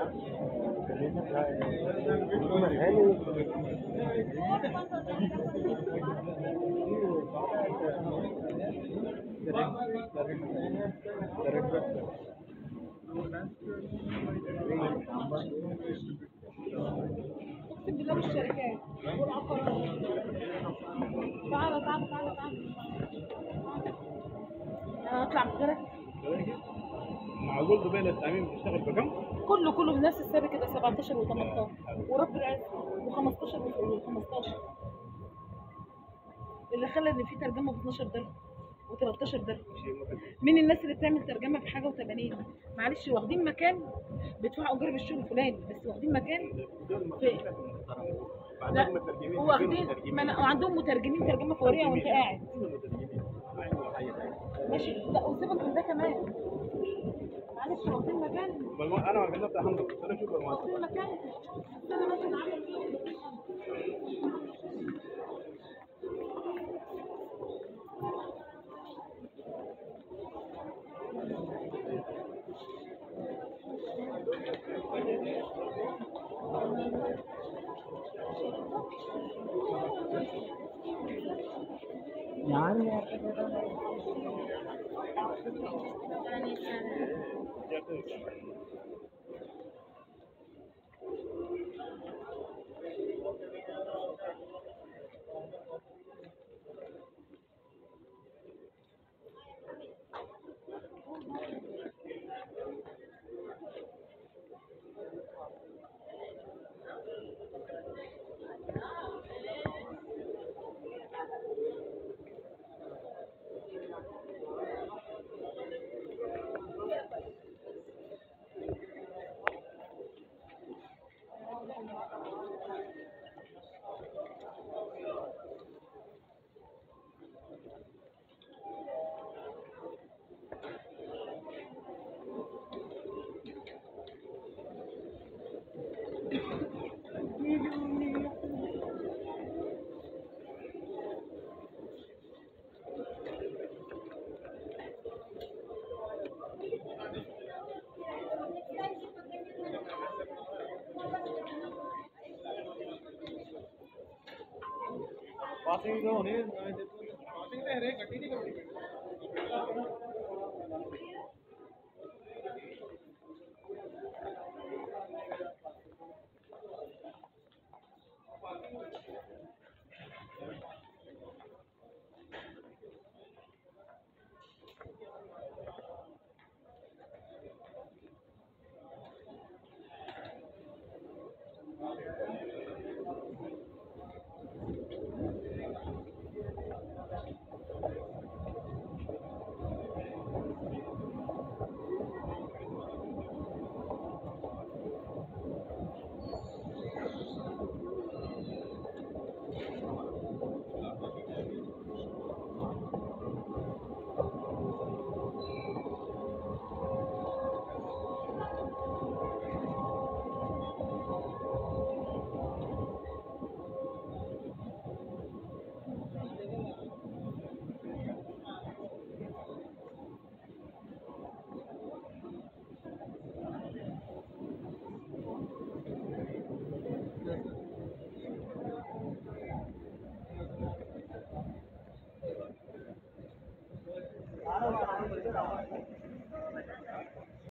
اقسم بالله بالشركات والعقارات تعالى تعالى تعالى تعالى انا اطلع من غيرك معقول دبي للتأمين بتشتغل بكم؟ كله كله بنفس السعر كده 17 و18 ورب العز و15 و15 اللي خلى ان في ترجمه ب 12 درهم و13 درهم مين الناس اللي بتعمل ترجمه بحاجه و80 معلش واخدين مكان بيدفعوا اجر بالشغل الفلاني بس واخدين مكان في لا واخدين ما أنا- وعندهم مترجمين ترجمه فوريه وانت قاعد ماشي لا وسيبك من ده كمان معلش واخدين مكان انا ما قلت الحمد لله انا شوف المواد واخدين مكان انا مثلا عامل ਪਾਸਿੰਗ ਹੋਣੀ ਪਾਸਿੰਗ ਤੇ ਹਰੇ ਗੱਡੀ ਨਹੀਂ ਕਰਨੀ